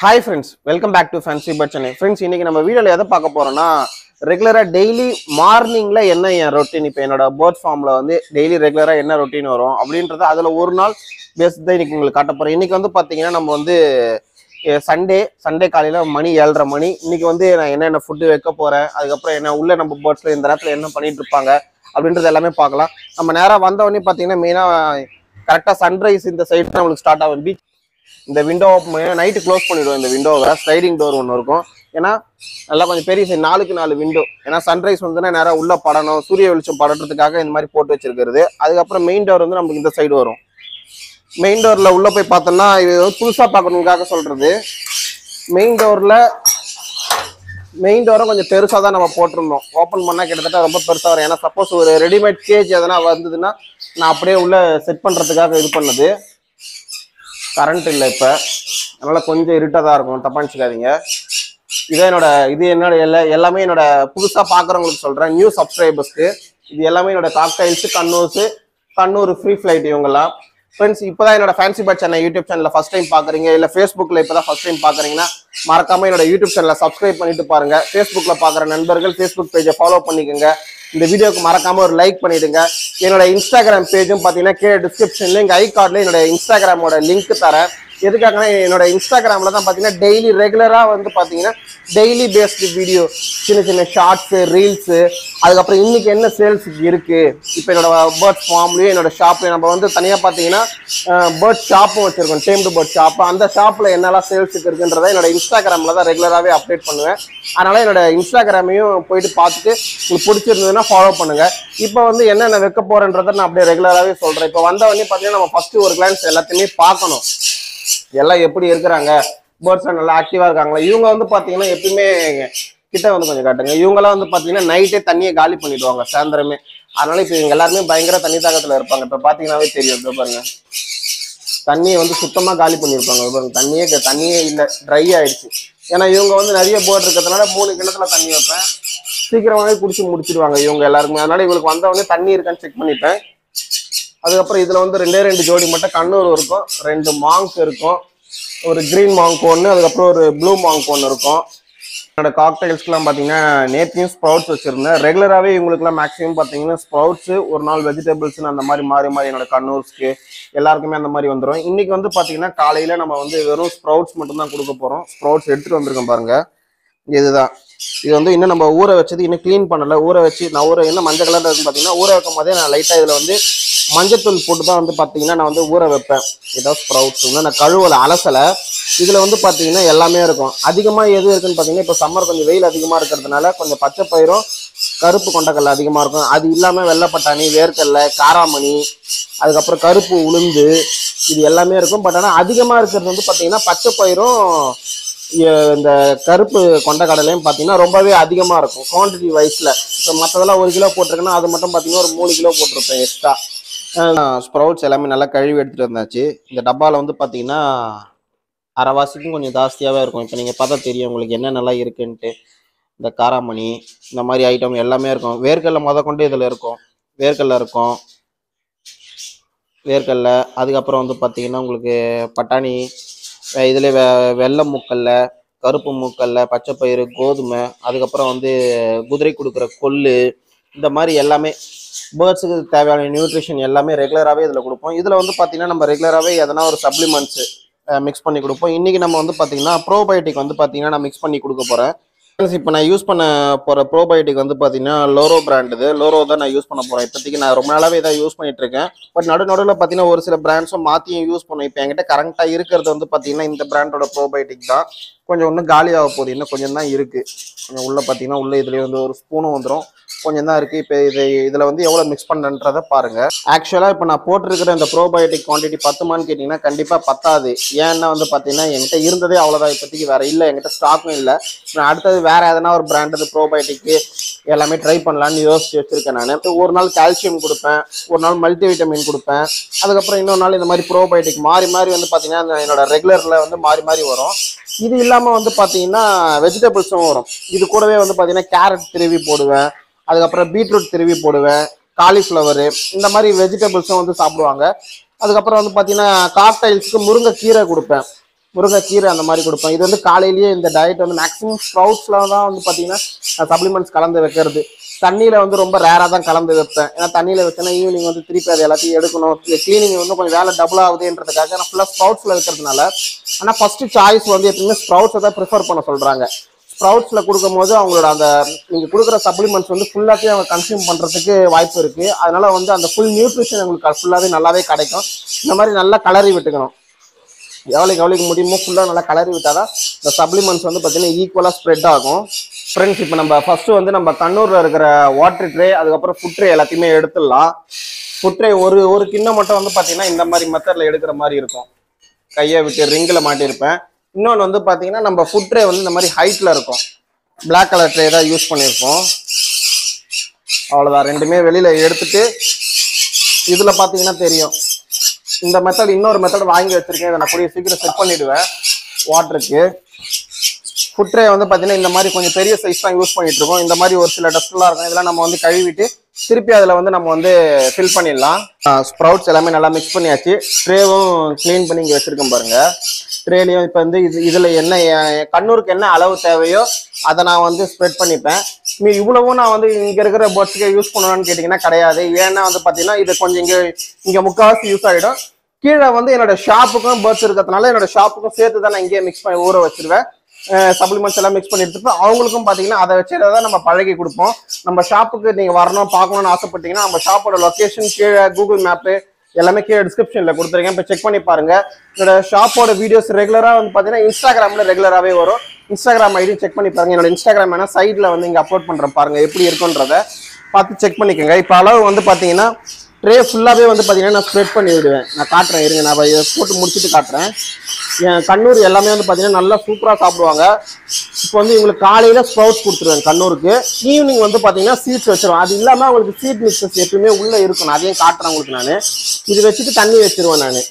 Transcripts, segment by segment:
hi friends welcome back to fancy pat Chennai friends இன்னைக்கு நம்ம வீடியோவில் எதை பார்க்க போறோம்னா ரெகுலராக டெய்லி மார்னிங்கில் என்ன என் ரொட்டீன் இப்போ என்னோட பேர்ட் ஃபார்மில் வந்து டெய்லி ரெகுலராக என்ன ரொட்டீன் வரும் அப்படின்றது அதில் ஒரு நாள் பேஸ் தான் இன்னைக்கு உங்களுக்கு காட்ட போகிறேன் இன்னைக்கு வந்து பார்த்தீங்கன்னா நம்ம வந்து சண்டே சண்டே காலையில் மணி ஏழரை மணி இன்னைக்கு வந்து நான் என்னென்ன ஃபுட்டு வைக்க போகிறேன் அதுக்கப்புறம் என்ன உள்ள நம்ம பேர்ட்ஸில் இந்த நேரத்தில் என்ன பண்ணிட்டு இருப்பாங்க அப்படின்றது எல்லாமே பார்க்கலாம் நம்ம நேராக வந்த உடனே பார்த்தீங்கன்னா மெயினாக கரெக்டாக சன்ரைஸ் இந்த சைடு நம்மளுக்கு ஸ்டார்ட் ஆகும் பீச் இந்த விண்டோ நைட்டு க்ளோஸ் பண்ணிடுவோம் இந்த விண்டோவை ஸ்லைடிங் டோர் ஒன்று இருக்கும் ஏன்னா நல்லா கொஞ்சம் பெரிய சைடு நாலுக்கு நாலு விண்டோ ஏன்னா சன்ரைஸ் வந்துன்னா நேராக உள்ள படணும் சூரிய வெளிச்சம் படறதுக்காக இந்த மாதிரி போட்டு வச்சிருக்கிறது அதுக்கப்புறம் மெயின் டோர் வந்து நமக்கு இந்த சைடு வரும் மெயின் டோர்ல உள்ள போய் பார்த்தோம்னா இது வந்து புதுசா பார்க்கணுக்காக சொல்றது மெயின் டோர்ல மெயின் டோரை கொஞ்சம் பெருசாக தான் நம்ம போட்டிருந்தோம் ஓப்பன் பண்ணால் கிட்டத்தட்ட ரொம்ப பெருசாக வரும் ஏன்னா சப்போஸ் ஒரு ரெடிமேட் கேஜ் எதனா வந்ததுன்னா நான் அப்படியே உள்ள செட் பண்ணுறதுக்காக இது பண்ணது கரண்ட் இல்லை இப்போ அதனால கொஞ்சம் இருட்டாக தான் இருக்கும் தப்பா நினச்சிக்காதீங்க இதான் என்னோட இது என்னோட எல்லா எல்லாமே என்னோட புதுசாக பார்க்குறவங்களுக்கு சொல்கிறேன் நியூ சப்ஸ்கிரைபர்ஸ்க்கு இது எல்லாமே என்னோட காக்டைல்ஸு கண்ணூர்ஸு கண்ணூர் ஃப்ரீ ஃப்ளைட் இவங்கெல்லாம் ஃப்ரெண்ட்ஸ் இப்போதான் என்னோட ஃபேன்சி பட் சேனல் யூடியூப் சேனலில் ஃபஸ்ட் டைம் பார்க்குறீங்க இல்லை ஃபேஸ்புக்கில் இப்போ தான் ஃபஸ்ட் டைம் பார்க்குறீங்கன்னா மறக்காம என்னோட யூடியூப் சேனலை சப்ஸ்கிரைப் பண்ணிட்டு பாருங்க ஃபேஸ்புக்கில் பார்க்குற நண்பர்கள் ஃபேஸ்புக் பேஜை ஃபாலோ பண்ணிக்கோங்க இந்த வீடியோக்கு மறக்காம ஒரு லைக் பண்ணிடுங்க என்னோட இன்ஸ்டாகிராம் பேஜும் பார்த்தீங்கன்னா கீழே டிஸ்கிரிப்ஷன்ல எங்கள் ஐ கார்டில் என்னோட இன்ஸ்டாகிராமோட லிங்க் தரேன் எதுக்காகனா என்னோட இன்ஸ்டாகிராமில் தான் பார்த்தீங்கன்னா டெய்லி ரெகுலராக வந்து பார்த்தீங்கன்னா டெய்லி பேஸ்டு வீடியோ சின்ன சின்ன ஷார்ட்ஸு ரீல்ஸு அதுக்கப்புறம் இன்னைக்கு என்ன சேல்ஸ் இருக்கு இப்போ என்னோட பேர்ட் ஃபார்ம்லேயும் என்னோட ஷாப்லேயும் நம்ம வந்து தனியாக பார்த்தீங்கன்னா பேர்ட் ஷாப்பும் வச்சிருக்கோம் டேம்டு பேர்ட் ஷாப் அந்த ஷாப்பில் என்னெல்லாம் சேல்ஸுக்கு இருக்குன்றதை என்னோட இன்ஸ்டாகிராமில் தான் ரெகுலராகவே அப்டேட் பண்ணுவேன் அதனால என்னோட இன்ஸ்டாகிராமையும் போயிட்டு பார்த்துட்டு உங்களுக்கு பிடிச்சிருந்ததுன்னா ஃபாலோ பண்ணுங்க இப்போ வந்து என்னென்ன வைக்க போறேன்றதை நான் அப்படியே ரெகுலராகவே சொல்றேன் இப்போ வந்தவொடனே பார்த்தீங்கன்னா நம்ம ஃபர்ஸ்ட் ஒரு கிளான்ஸ் எல்லாத்தையுமே பார்க்கணும் எல்லாம் எப்படி இருக்கிறாங்க பேர்ட்ஸ் நல்லா ஆக்டிவா இருக்காங்களா இவங்க வந்து பாத்தீங்கன்னா எப்பயுமே கிட்ட வந்து கொஞ்சம் காட்டுங்க இவங்கெல்லாம் வந்து பாத்தீங்கன்னா நைட்டே தண்ணியை காலி பண்ணிடுவாங்க சாயந்தரமே அதனால இப்போ இவங்க எல்லாருமே பயங்கர தண்ணி தாக்கத்துல இருப்பாங்க இப்போ பாத்தீங்கன்னாவே தெரியும் இதோ பாருங்க தண்ணியை வந்து சுத்தமா காலி பண்ணியிருப்பாங்க இதோ பாருங்க தண்ணியே க- தண்ணியே இல்லை ட்ரை ஆயிடுச்சு ஏன்னா இவங்க வந்து நிறைய போர்டு இருக்கிறதுனால மூணு கிணத்துல தண்ணி வைப்பேன் சீக்கிரமாவே குடிச்சு முடிச்சிடுவாங்க இவங்க எல்லாருக்குமே அதனால இவங்களுக்கு வந்தவொடனே தண்ணி இருக்கான்னு செக் பண்ணிப்பேன் அதுக்கப்புறம் இதுல வந்து ரெண்டே ரெண்டு ஜோடி மட்டும் கண்ணூர் இருக்கும் ரெண்டு மாங்க் இருக்கும் ஒரு கிரீன் மாங்க் ஒன்று அதுக்கப்புறம் ஒரு ப்ளூ மாங்க் ஒன்று இருக்கும் என்னோட காக்டைல்ஸ்க்குலாம் பார்த்தீங்கன்னா நேற்றையும் ஸ்ப்ரவுட்ஸ் வச்சுருந்தேன் ரெகுலராகவே இவங்களுக்குலாம் மேக்ஸிமம் பார்த்தீங்கன்னா ஸ்ப்ரவுட்ஸு ஒரு நாள் வெஜிடபிள்ஸ்னு அந்த மாதிரி மாறி மாறி என்னோட கண்ணூர்ஸ்க்கு எல்லாருக்குமே அந்த மாதிரி வந்துடும் இன்னைக்கு வந்து பார்த்தீங்கன்னா காலையில் நம்ம வந்து வெறும் ஸ்ப்ரவுட்ஸ் மட்டும்தான் கொடுக்க போகிறோம் ஸ்ப்ரவுட்ஸ் எடுத்துகிட்டு வந்திருக்கோம் பாருங்க இதுதான் இது வந்து இன்னும் நம்ம ஊற வச்சது இன்னும் க்ளீன் பண்ணல ஊற வச்சு நான் ஊற என்ன மஞ்சள் கலர்ல இருக்குன்னு பார்த்தீங்கன்னா ஊற வைக்கும் போதே நான் லைட்டாக இதில் வந்து மஞ்சத்தூள் போட்டு தான் வந்து பார்த்தீங்கன்னா நான் வந்து ஊற வைப்பேன் ஏதோ ஸ்ப்ரவுட்ஸ் இன்னும் நான் கழுவலை அலசலை இதில் வந்து பார்த்தீங்கன்னா எல்லாமே இருக்கும் அதிகமாக எது இருக்குன்னு பார்த்தீங்கன்னா இப்போ சம்மர் கொஞ்சம் வெயில் அதிகமாக இருக்கிறதுனால கொஞ்சம் பச்சை பயிரும் கருப்பு கொண்டக்கடலை அதிகமாக இருக்கும் அது இல்லாமல் வெள்ளைப்பட்டாணி வேர்க்கடலை காராமணி அதுக்கப்புறம் கருப்பு உளுந்து இது எல்லாமே இருக்கும் பட் ஆனால் அதிகமாக இருக்கிறது வந்து பார்த்தீங்கன்னா பச்சை பயிரும் இ- இந்த கருப்பு கொண்டக்கடலையும் பார்த்தீங்கன்னா ரொம்பவே அதிகமாக இருக்கும் குவான்டிட்டி வைஸில் இப்போ மற்றதெல்லாம் ஒரு கிலோ போட்டிருக்கேன்னா அது மட்டும் பார்த்தீங்கன்னா ஒரு மூணு கிலோ போட்டிருப்பேன் எக்ஸ்ட்ரா ஸ்ப்ரவுட்ஸ் எல்லாமே நல்லா கழுவி எடுத்துகிட்டு வந்தாச்சு இந்த டப்பாவில் வந்து பார்த்தீங்கன்னா அரைவாசிக்கும் கொஞ்சம் ஜாஸ்தியாகவே இருக்கும் இப்போ நீங்கள் பார்த்தா தெரியும் உங்களுக்கு என்னென்னலாம் இருக்குன்ட்டு இந்த காராமணி இந்த மாதிரி ஐட்டம் எல்லாமே இருக்கும் வேர்க்கடலை முத கொண்டு இதில் இருக்கும் வேர்க்கடலை இருக்கும் வேர்க்கடலை அதுக்கப்புறம் வந்து பார்த்தீங்கன்னா உங்களுக்கு பட்டாணி அஹ் இதுல வெ வெள்ளை மூக்கல்ல கருப்பு மூக்கல்ல பச்சை பயிறு கோதுமை அதுக்கப்புறம் வந்து குதிரை கொடுக்குற கொள்ளு இந்த மாதிரி எல்லாமே பேர்ட்ஸுக்கு தேவையான நியூட்ரிஷன் எல்லாமே ரெகுலராகவே இதில் கொடுப்போம் இதில் வந்து பார்த்தீங்கன்னா நம்ம ரெகுலராகவே எதனா ஒரு சப்ளிமெண்ட்ஸு மிக்ஸ் பண்ணி கொடுப்போம் இன்றைக்கி நம்ம வந்து பார்த்தீங்கன்னா ப்ரோபயோட்டிக் வந்து பார்த்தீங்கன்னா நான் மிக்ஸ் பண்ணி கொடுக்க போகிறேன் இப்போ நான் யூஸ் பண்ண போகிற ப்ரோபயோட்டிக் வந்து பார்த்தீங்கன்னா லோரோ பிராண்ட் இது லோரோ தான் நான் யூஸ் பண்ண போகிறேன் இப்போதைக்கு நான் ரொம்ப நாளாகவே இதை யூஸ் பண்ணிட்டு இருக்கேன் பட் நடு நடுவில் பார்த்தீங்கன்னா ஒரு சில பிராண்ட்ஸும் மாற்றியும் யூஸ் பண்ணுவேன் இப்போ என்கிட்ட கரண்ட்டாக இருக்கிறது வந்து பார்த்தீங்கன்னா இந்த பிராண்டோட ப்ரோபயோட்டிக் தான் கொஞ்சம் இன்னும் காலியாக போகுது இன்னும் கொஞ்சம் தான் இருக்குது கொஞ்சம் உள்ளே பார்த்தீங்கன்னா உள்ளே இதுலேயே வந்து ஒரு ஸ்பூனும் வந்துடும் கொஞ்சம் தான் இருக்குது இப்போ இது இதில் வந்து எவ்வளோ மிக்ஸ் பண்ணுறன்றதை பாருங்கள் ஆக்சுவலாக இப்போ நான் போட்டிருக்கிற இந்த ப்ரோபயோட்டிக் குவான்டிட்டி பத்துமான்னு கேட்டிங்கன்னா கண்டிப்பாக பத்தாது ஏன்னா வந்து பார்த்தீங்கன்னா என்கிட்ட இருந்ததே அவ்வளோதான் இப்போதைக்கு வேறு இல்லை என்கிட்ட ஸ்டாக்கும் இல்லை நான் அடுத்தது வேறு எதனா ஒரு பிராண்டது ப்ரோபயோட்டிக்கு எல்லாமே ட்ரை பண்ணலான்னு யோசிச்சு வச்சிருக்கேன் நான் ஒரு நாள் கால்சியம் கொடுப்பேன் ஒரு நாள் மல்டி விட்டமின் கொடுப்பேன் அதுக்கப்புறம் இன்னொரு நாள் இந்த மாதிரி ப்ரோபயோட்டிக் மாறி மாறி வந்து பார்த்தீங்கன்னா அந்த என்னோட ரெகுலரில் வந்து மாறி மாறி வரும் இது இல்லாமல் வந்து பார்த்தீங்கன்னா வெஜிடபிள்ஸும் வரும் இது கூடவே வந்து பார்த்தீங்கன்னா கேரட் திருவி போடுவேன் அதுக்கப்புறம் பீட்ரூட் திருவி போடுவேன் காலிஃப்ளவரு இந்த மாதிரி வெஜிடபிள்ஸும் வந்து சாப்பிடுவாங்க அதுக்கப்புறம் வந்து பார்த்தீங்கன்னா காக்டைல்ஸ்க்கு முருங்கை கீரை கொடுப்பேன் முருங்கைக்கீரை அந்த மாதிரி கொடுப்பேன் இது வந்து காலையிலேயே இந்த டயட் வந்து மேக்ஸிமம் ஸ்ப்ரவுட்ஸ்ல தான் வந்து பார்த்தீங்கன்னா சப்ளிமெண்ட்ஸ் கலந்து வைக்கிறது தண்ணியில வந்து ரொம்ப ரேராக தான் கலந்து வைப்பேன் ஏன்னா தண்ணியில வச்சேன்னா ஈவினிங் வந்து திருப்பி அது எல்லாத்தையும் எடுக்கணும் க்ளீனிங் வந்து கொஞ்சம் வேலை டபுள் ஆகுதுன்றதுக்காக நான் ஃபுல்லாக ஸ்ப்ரவுட்ஸ்ல வைக்கிறதுனால ஆனால் ஃபர்ஸ்ட் சாய்ஸ் வந்து எப்பவுமே ஸ்ப்ரவுட்ஸை தான் ப்ரிஃபர் பண்ண சொல்றாங்க ஸ்ப்ரவுட்ஸ்ல கொடுக்கும்போது அவங்களோட அந்த நீங்க கொடுக்குற சப்ளிமெண்ட்ஸ் வந்து ஃபுல்லாத்தையும் அவங்க கன்சியூம் பண்றதுக்கு வாய்ப்பு இருக்கு அதனால வந்து அந்த ஃபுல் நியூட்ரிஷன் உங்களுக்கு ஃபுல்லாவே நல்லாவே கிடைக்கும் இந்த மாதிரி நல்லா கலரி விட்டுக்கணும் எவ்வளோக்கு எவ்வளோக்கு முடியுமோ ஃபுல்லாக நல்லா கலரி விட்டாதான் இந்த சப்ளிமெண்ட்ஸ் வந்து பார்த்தீங்கன்னா ஈக்குவலாக ஸ்ப்ரெட் ஆகும் ஃப்ரெண்ட்ஸ் இப்போ நம்ம ஃபர்ஸ்ட் வந்து நம்ம கண்ணூரில் இருக்கிற வாட்டர் ட்ரே அதுக்கப்புறம் ஃபுட் ட்ரே எல்லாத்தையுமே எடுத்துடலாம் ஃபுட் ட்ரே ஒரு ஒரு கிண்ணம் மட்டும் வந்து பார்த்தீங்கன்னா இந்த மாதிரி மெத்தடில் எடுக்கிற மாதிரி இருக்கும் கையை விட்டு ரிங்கில் மாட்டியிருப்பேன் இன்னொன்று வந்து பார்த்தீங்கன்னா நம்ம ஃபுட் ட்ரே வந்து இந்த மாதிரி ஹைட்டில் இருக்கும் Black கலர் ட்ரே தான் யூஸ் பண்ணியிருக்கோம் அவ்வளோதான் ரெண்டுமே வெளியில் எடுத்துட்டு இதில் பார்த்தீங்கன்னா தெரியும் இந்த மெத்தட் இன்னொரு மெத்தட் வாங்கி வச்சிருக்கேன் இதை நான் கூடிய சீக்கிரம் செட் பண்ணிடுவேன் வாட்டருக்கு ஃபுட் ட்ரே வந்து பார்த்தீங்கன்னா இந்த மாதிரி கொஞ்சம் பெரிய சைஸ் தான் யூஸ் பண்ணிட்டு இருக்கோம் இந்த மாதிரி ஒரு சில டஸ்ட்லாம் இருக்கும் இதெல்லாம் நம்ம வந்து கழுவிட்டு திருப்பி அதில் வந்து நம்ம வந்து ஃபில் பண்ணிடலாம் ஸ்ப்ரவுட்ஸ் எல்லாமே நல்லா மிக்ஸ் பண்ணியாச்சு ட்ரேவும் க்ளீன் பண்ணி இங்கே வச்சிருக்கேன் பாருங்க ட்ரேலையும் இப்போ வந்து இது இதில் என்ன என் கண்ணூருக்கு என்ன அளவு தேவையோ அதை நான் வந்து ஸ்ப்ரெட் பண்ணிப்பேன் மீ இவ்வளவும் நான் வந்து இங்கே இருக்கிற பேர்ட்ஸ்க்கு யூஸ் பண்ணணும்னு கேட்டிங்கன்னா கிடையாது ஏன்னா வந்து பார்த்தீங்கன்னா இது கொஞ்சம் இங்கே இங்கே முக்கால்வாசி யூஸ் ஆகிடும் கீழே வந்து என்னோட ஷாப்புக்கும் பேர்ட்ஸ் இருக்கிறதுனால என்னோட ஷாப்புக்கும் சேர்த்து தான் நான் இங்கேயே மிக்ஸ் பண்ணி ஊற வச்சிருவேன் சப்ளிமெண்ட்ஸ் எல்லாம் மிக்ஸ் பண்ணி எடுத்துட்டு அவங்களுக்கும் பார்த்தீங்கன்னா அதை வச்சு தான் நம்ம பழகி கொடுப்போம் நம்ம ஷாப்புக்கு நீங்கள் வரணும் பார்க்கணும்னு ஆசைப்பட்டீங்கன்னா நம்ம ஷாப்போட லொக்கேஷன் கீழே கூகுள் மேப்பு எல்லாமே கீழே டிஸ்கிரிப்ஷனில் கொடுத்துருக்கேன் இப்போ செக் பண்ணி பாருங்க என்னோட ஷாப்போட வீடியோஸ் ரெகுலராக வந்து பார்த்தீங்கன்னா இன்ஸ்டாகிராமில் ரெகுலராகவே வரும் இன்ஸ்டாகிராம் ஐடி செக் பண்ணி பாருங்க என்னோட இன்ஸ்டாகிராம் வேணா சைடில் வந்து இங்கே அப்லோட் பண்ணுறேன் பாருங்க எப்படி இருக்குன்றத பார்த்து செக் பண்ணிக்கோங்க இப்போ அளவு வந்து பார்த்தீங்கன்னா ட்ரே ஃபுல்லாகவே வந்து பார்த்தீங்கன்னா நான் ஸ்ப்ரெட் பண்ணி விடுவேன் நான் காட்டுறேன் இருங்க நான் இதை போட்டு முடிச்சுட்டு காட்டுறேன் என் கண்ணூர் எல்லாமே வந்து பார்த்தீங்கன்னா நல்லா சூப்பராக சாப்பிடுவாங்க இப்போ வந்து இவங்களுக்கு காலையில் ஸ்ப்ரவுட்ஸ் கொடுத்துருவேன் கண்ணூருக்கு ஈவினிங் வந்து பார்த்தீங்கன்னா சீட்ஸ் வச்சிருவேன் அது இல்லாமல் அவங்களுக்கு சீட் மிக்சஸ் எப்பயுமே உள்ளே இருக்கும் நான் அதையும் காட்டுறேன் உங்களுக்கு நான் இது வச்சுட்டு தண்ணி வச்சிருவேன் நான்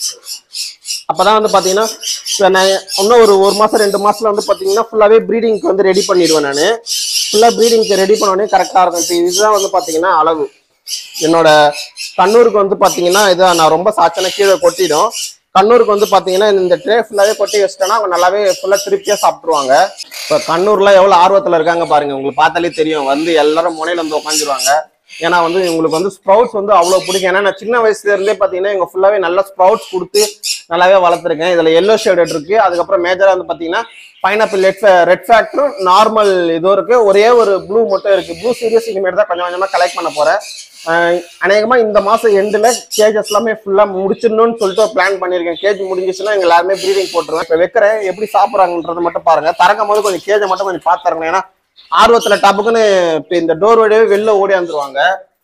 அப்பதான் வந்து பாத்தீங்கன்னா இப்ப நான் இன்னும் ஒரு ஒரு மாசம் ரெண்டு மாசத்துல வந்து பாத்தீங்கன்னா ஃபுல்லாவே ப்ரீடிங்க்கு வந்து ரெடி பண்ணிடுவேன் நான் ஃபுல்லா ப்ரீடிங்க்கு ரெடி பண்ண உடனே கரெக்டா இருக்கும் இப்போ இதுதான் வந்து பாத்தீங்கன்னா அளவு என்னோட கண்ணூருக்கு வந்து பாத்தீங்கன்னா இதை நான் ரொம்ப சாச்சனா கீழே கொட்டிடும் கண்ணூருக்கு வந்து பாத்தீங்கன்னா இந்த ட்ரே ஃபுல்லாவே கொட்டி வச்சிட்டேன்னா அவங்க நல்லாவே ஃபுல்லா திருப்தியா சாப்பிட்டுருவாங்க இப்போ கண்ணூர்ல எவ்வளவு ஆர்வத்துல இருக்காங்க பாருங்க உங்களுக்கு பார்த்தாலே தெரியும் வந்து எல்லாரும் முனையில வந்து உட்காந்துருவாங்க ஏன்னா வந்து உங்களுக்கு வந்து ஸ்ப்ரவுட்ஸ் வந்து அவ்வளவு பிடிக்கும் ஏன்னா நான் சின்ன வயசுல இருந்தே பாத்தீங்கன்னா எங்க ஃபுல்லாவே நல்ல ஸ்ப்ரவுட்ஸ் கொடுத்து நல்லாவே வளர்த்துருக்கேன் இதுல எல்லோ ஷேடட் இருக்கு அதுக்கப்புறம் மேஜரா வந்து பாத்தீங்கன்னா பைனாப்பிள் ரெட் ரெட் ஃபேக்டரும் நார்மல் இதுவும் இருக்கு ஒரே ஒரு ப்ளூ மட்டும் இருக்கு ப்ளூ சீரியஸ் இனிமேல் தான் கொஞ்சம் கொஞ்சமா கலெக்ட் பண்ண போறேன் ஆஹ் அநேகமா இந்த மாசம் எண்டுல கேஜஸ் எல்லாமே ஃபுல்லா முடிச்சிடணும்னு சொல்லிட்டு பிளான் பண்ணிருக்கேன் கேஜ் முடிஞ்சிச்சுன்னா எங்க எல்லாருமே ப்ரீடிங் போட்டுருவேன் இப்போ வைக்கிறேன் எப்படி சாப்பிட்றாங்கன்றத மட்டும் பாருங்க திறக்கும் போது கொஞ்சம் கேஜை மட்டும் கொஞ்சம் பார்த்து தரணும் ஏன்னா ஆர்வத்துல டப்புக்குன்னு இப்போ இந்த டோர் வழியாவே வெளில ஓடி வந்துருவாங்க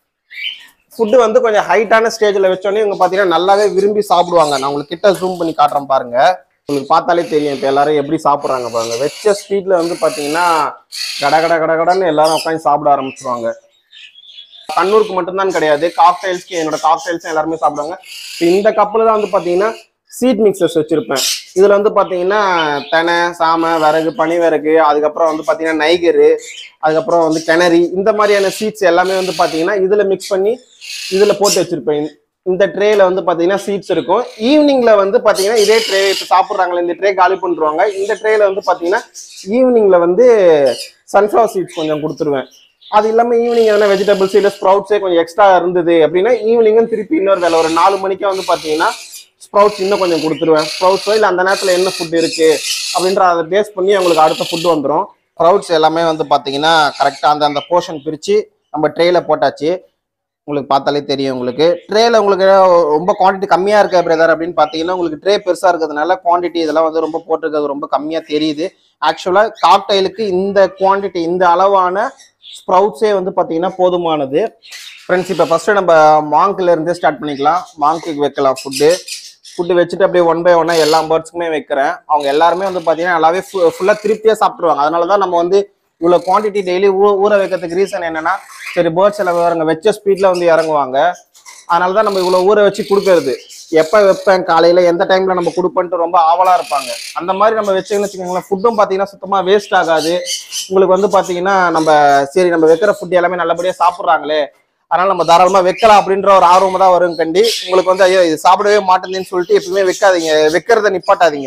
ஃபுட்டு வந்து கொஞ்சம் ஹைட்டான ஸ்டேஜில் வச்சோன்னே இவங்க பார்த்தீங்கன்னா நல்லாவே விரும்பி சாப்பிடுவாங்க நான் உங்களுக்கு கிட்ட ஜூம் பண்ணி காட்டுறேன் பாருங்க உங்களுக்கு பார்த்தாலே தெரியும் இப்போ எல்லாரும் எப்படி சாப்பிட்றாங்க பாருங்க வச்ச ஸ்பீட்ல வந்து பார்த்தீங்கன்னா கட கட கட கடன்னு எல்லாரும் உட்காந்து சாப்பிட ஆரம்பிச்சிருவாங்க கண்ணூருக்கு மட்டும்தான் கிடையாது காக்டைல்ஸ்க்கு என்னோட காக்டைல்ஸ் எல்லாருமே சாப்பிடுவாங்க இப்போ இந்த கப்பில் தான் வந்து பார்த்தீங்கன்னா சீட் மிக்சர்ஸ் வச்சிருப்பேன் இதுல வந்து பாத்தீங்கன்னா தெனை சாமை விறகு பனி விறகு அதுக்கப்புறம் வந்து பாத்தீங்கன்னா நைகரு அதுக்கப்புறம் வந்து கிணறி இந்த மாதிரியான சீட்ஸ் எல்லாமே வந்து பாத்தீங்கன்னா இதுல மிக்ஸ் பண்ணி இதுல போட்டு வச்சிருப்பேன் இந்த ட்ரேல வந்து பாத்தீங்கன்னா சீட்ஸ் இருக்கும் ஈவினிங்ல வந்து பாத்தீங்கன்னா இதே ட்ரே இப்போ சாப்பிட்றாங்களே இந்த ட்ரே காலி பண்ணிருவாங்க இந்த ட்ரேல வந்து பாத்தீங்கன்னா ஈவினிங்ல வந்து சன்ஃப்ளவர் சீட்ஸ் கொஞ்சம் கொடுத்துருவேன் அது இல்லாம ஈவினிங் எதனா வெஜிடபிள்ஸ் இல்லை ஸ்ப்ரவுட்ஸே கொஞ்சம் எக்ஸ்ட்ரா இருந்தது அப்படின்னா ஈவினிங்கும் திருப்பி இன்னொரு வேலை ஒரு நாலு மணிக்கே வந்து பாத்தீங்கன்னா ஸ்ப்ரவுட்ஸ் இன்னும் கொஞ்சம் கொடுத்துருவேன் ஸ்ப்ரவுட்ஸோ இல்லை அந்த நேரத்தில் என்ன ஃபுட் இருக்கு அப்படின்ற அதை பேஸ் பண்ணி அவங்களுக்கு அடுத்த ஃபுட் வந்துடும் ஸ்ப்ரவுட்ஸ் எல்லாமே வந்து பார்த்தீங்கன்னா கரெக்டாக அந்த அந்த போர்ஷன் பிரித்து நம்ம ட்ரேல போட்டாச்சு உங்களுக்கு பார்த்தாலே தெரியும் உங்களுக்கு ட்ரேல உங்களுக்கு ரொம்ப குவாண்டிட்டி கம்மியாக இருக்க பிரதர் அப்படின்னு பார்த்தீங்கன்னா உங்களுக்கு ட்ரே பெருசாக இருக்கிறதுனால குவாண்டிட்டி இதெல்லாம் வந்து ரொம்ப போட்டிருக்கிறது ரொம்ப கம்மியாக தெரியுது ஆக்சுவலாக காக்டைலுக்கு இந்த குவாண்டிட்டி இந்த அளவான ஸ்ப்ரவுட்ஸே வந்து பார்த்தீங்கன்னா போதுமானது ஃப்ரெண்ட்ஸ் இப்போ ஃபர்ஸ்ட் நம்ம மாங்க்ல இருந்தே ஸ்டார்ட் பண்ணிக்கலாம் மாங்க்கு வைக்கலாம் ஃபுட்டு ஃபுட்டு வச்சுட்டு அப்படியே ஒன் பை ஒன்னா எல்லா பேர்ட்ஸ்க்குமே வைக்கிறேன் அவங்க எல்லாருமே வந்து பார்த்தீங்கன்னா நல்லாவே ஃபுல்லாக திருப்தியாக சாப்பிட்ருவாங்க அதனால தான் நம்ம வந்து இவ்வளோ குவான்டிட்டி டெய்லி ஊ ஊற வைக்கிறதுக்கு ரீசன் என்னன்னா சரி பேர்ட்ஸ் எல்லாம் இறங்க வச்ச ஸ்பீடில் வந்து இறங்குவாங்க அதனால தான் நம்ம இவ்வளோ ஊற வச்சு கொடுக்கறது எப்போ வைப்பேன் காலையில் எந்த டைமில் நம்ம கொடுப்பேன்ட்டு ரொம்ப ஆவலாக இருப்பாங்க அந்த மாதிரி நம்ம வச்சுக்கணும்னு வச்சுக்கோங்களேன் ஃபுட்டும் பார்த்தீங்கன்னா சுத்தமாக வேஸ்ட் ஆகாது உங்களுக்கு வந்து பார்த்தீங்கன்னா நம்ம சரி நம்ம வைக்கிற ஃபுட் எல்லாமே நல்லபடியாக சாப்பிட்றாங்களே அதனால நம்ம தாராளமா வைக்கலாம் அப்படின்ற ஒரு ஆர்வம் தான் வரும் கண்டி உங்களுக்கு வந்து ஐயோ இது சாப்பிடவே மாட்டேங்குதுன்னு சொல்லிட்டு எப்பவுமே வைக்காதீங்க வைக்கிறத நிப்பாட்டாதீங்க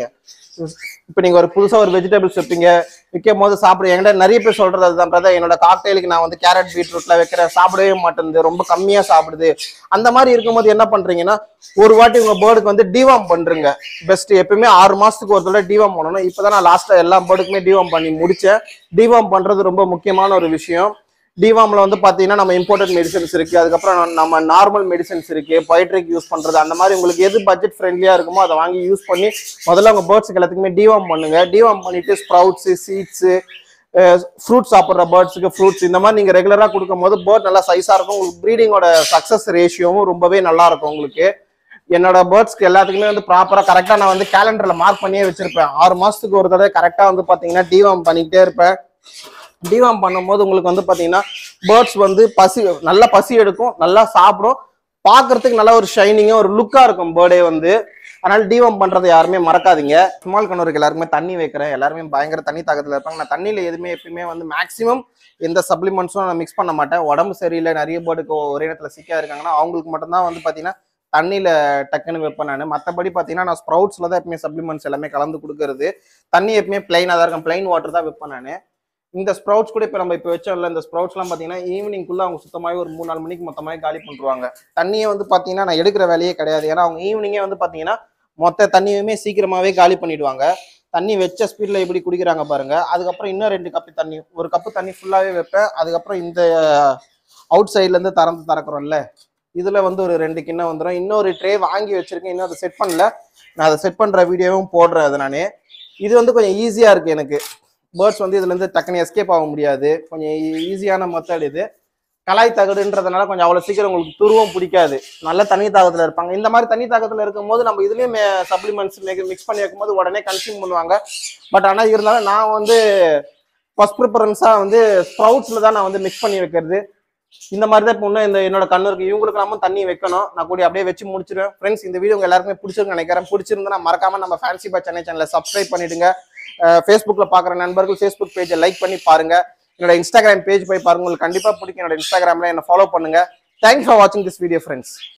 இப்போ நீங்க ஒரு புதுசா ஒரு வெஜிடபிள்ஸ் வைப்பீங்க விற்கும் போது சாப்பிட என்கிட்ட நிறைய பேர் சொல்றது அதுதான் brother, என்னோட காக்டெயிலுக்கு நான் வந்து கேரட் பீட்ரூட்ல வைக்கிறேன் சாப்பிடவே மாட்டேங்குது ரொம்ப கம்மியா சாப்பிடுது அந்த மாதிரி இருக்கும்போது என்ன பண்றீங்கன்னா ஒரு வாட்டி உங்க பேர்டுக்கு வந்து டிவாம் பண்றீங்க பெஸ்ட் எப்பயுமே ஆறு மாசத்துக்கு ஒரு தடவை டிவாம் பண்ணணும் இப்பதான் நான் லாஸ்டா எல்லா பேர்டுக்குமே டிவாம் பண்ணி முடிச்சேன் டிவாம் பண்றது ரொம்ப முக்கியமான ஒரு விஷயம் டிவாம்ல வந்து பாத்தீங்கன்னா நம்ம இம்போர்ட்டட் மெடிசன்ஸ் இருக்கு அதுக்கப்புறம் நம்ம நார்மல் மெடிசன்ஸ் இருக்கு பொய்ட்ரிக் யூஸ் பண்றது அந்த மாதிரி உங்களுக்கு எது பட்ஜெட் ஃப்ரெண்ட்லியா இருக்குமோ அதை வாங்கி யூஸ் பண்ணி முதல்ல உங்க பேர்ட்ஸுக்கு எல்லாத்துக்குமே டிவாம் பண்ணுங்க டிவாம் பண்ணிட்டு ஸ்ப்ரவுட்ஸ் சீட்ஸ் ஃப்ரூட் சாப்பிட்ற பேர்ட்ஸுக்கு ஃப்ரூட்ஸ் இந்த மாதிரி நீங்க ரெகுலரா கொடுக்கும்போது பேர்ட் நல்லா சைஸா இருக்கும் உங்களுக்கு ப்ரீடிங்கோட சக்சஸ் ரேஷியோவும் ரொம்பவே நல்லா இருக்கும் உங்களுக்கு என்னோட பேர்ட்ஸ்க்கு எல்லாத்துக்குமே வந்து ப்ராப்பரா கரெக்டா நான் வந்து கேலண்டர்ல மார்க் பண்ணியே வச்சிருப்பேன் ஆறு மாசத்துக்கு ஒரு தடவை கரெக்டா வந்து பாத்தீங்கன்னா டிவாம் பண்ணிக்கிட்டே இருப்பேன் டிவாம் பண்ணும்போது உங்களுக்கு வந்து பாத்தீங்கன்னா பேர்ட்ஸ் வந்து பசி நல்லா பசி எடுக்கும் நல்லா சாப்பிடும் பார்க்கிறதுக்கு நல்ல ஒரு ஷைனிங்கா ஒரு லுக்கா இருக்கும் பேர்டே வந்து அதனால டிவாம் பண்றதை யாருமே மறக்காதீங்க ஸ்மால் கண்ணூருக்கு எல்லாருமே தண்ணி வைக்கிறேன் எல்லாருமே பயங்கர தண்ணி தாக்கத்துல இருப்பாங்க நான் தண்ணியில எதுவுமே எப்பயுமே வந்து மேக்ஸிமம் எந்த சப்ளிமெண்ட்ஸும் நான் மிக்ஸ் பண்ண மாட்டேன் உடம்பு சரியில்லை நிறைய பேர்டுக்கு ஒரே இடத்துல சிக்கா இருக்காங்கன்னா அவங்களுக்கு மட்டும்தான் வந்து பாத்தீங்கன்னா தண்ணியில டக்குன்னு வைப்பேன் நான் மற்றபடி பார்த்தீங்கன்னா நான் ஸ்ப்ரவுட்ஸ்ல தான் எப்பவுமே சப்ளிமெண்ட்ஸ் எல்லாமே கலந்து கொடுக்கறது தண்ணி எப்பவுமே பிளைனாக தான் இருக்கும் பிளைன் வாட்டர் தான் வைப்பேன் நான் இந்த ஸ்ப்ரவுட்ஸ் கூட இப்போ நம்ம இப்போ வச்சோம்ல இந்த ஸ்ப்ரவுட்ஸ்லாம் பார்த்தீங்கன்னா ஈவினிங்குள்ள அவங்க சுத்தமாகவே ஒரு மூணு நாலு மணிக்கு மொத்தமாகவே காலி பண்ணிருவாங்க தண்ணியை வந்து பார்த்தீங்கன்னா நான் எடுக்கிற வேலையே கிடையாது ஏன்னா அவங்க ஈவினிங்கே வந்து பார்த்தீங்கன்னா மொத்த தண்ணியுமே சீக்கிரமாகவே காலி பண்ணிடுவாங்க தண்ணி வச்ச ஸ்பீடில் எப்படி குடிக்கிறாங்க பாருங்க அதுக்கப்புறம் இன்னும் ரெண்டு கப்பு தண்ணி ஒரு கப்பு தண்ணி ஃபுல்லாகவே வைப்பேன் அதுக்கப்புறம் இந்த அவுட் சைட்லேருந்து திறந்து திறக்கிறோம்ல இதுல வந்து ஒரு ரெண்டு கிண்ணம் வந்துடும் இன்னொரு ட்ரே வாங்கி வச்சிருக்கேன் இன்னும் அதை செட் பண்ணல நான் அதை செட் பண்ற வீடியோவும் போடுறேன் அது நானே இது வந்து கொஞ்சம் ஈஸியா இருக்கு எனக்கு பேர்ட்ஸ் வந்து இதுல இருந்து டக்குனு எஸ்கேப் ஆக முடியாது கொஞ்சம் ஈஸியான மெத்தட் இது கலாய் தகடுன்றதுனால கொஞ்சம் அவ்வளவு சீக்கிரம் உங்களுக்கு துருவம் பிடிக்காது நல்ல தண்ணி தாகத்துல இருப்பாங்க இந்த மாதிரி தண்ணி தாகத்துல இருக்கும்போது நம்ம இதுலயும் சப்ளிமெண்ட்ஸ் மிக்ஸ் பண்ணி வைக்கும்போது உடனே கன்சியூம் பண்ணுவாங்க பட் ஆனா இருந்தாலும் நான் வந்து ஃபர்ஸ்ட் ப்ரிஃபரன்ஸா வந்து ஸ்ப்ரவுட்ஸ்ல தான் நான் வந்து மிக்ஸ் பண்ணி வைக்கிறது இந்த மாதிரி தான் இப்போ இன்னும் இந்த என்னோட கண்ணுக்கு இவங்களுக்கு நம்ம தண்ணி வைக்கணும் நான் கூடி அப்படியே வச்சு முடிச்சிருவேன் ஃப்ரெண்ட்ஸ் இந்த வீடியோ உங்க எல்லாருக்குமே பிடிச்சிருக்கு நினைக்கிறேன் பிடிச்சிருந்தா மறக்காம நம்ம ஃபேன்சி பா சென்னை சேனலை சப்ஸ்கிரைப் பண்ணிடுங்க ஃபேஸ்புக்ல பாக்குற நண்பர்கள் ஃபேஸ்புக் பேஜை லைக் பண்ணி பாருங்க என்னோட இன்ஸ்டாகிராம் பேஜ் போய் பாருங்க உங்களுக்கு கண்டிப்பா பிடிக்கும் என்னோட இன்ஸ்டாகிராம்ல என்ன ஃபாலோ பண்ணுங்க தேங்க்ஸ் ஃபார் வாட்சிங் திஸ் வீடியோ ஃப்ரெண்ட்ஸ்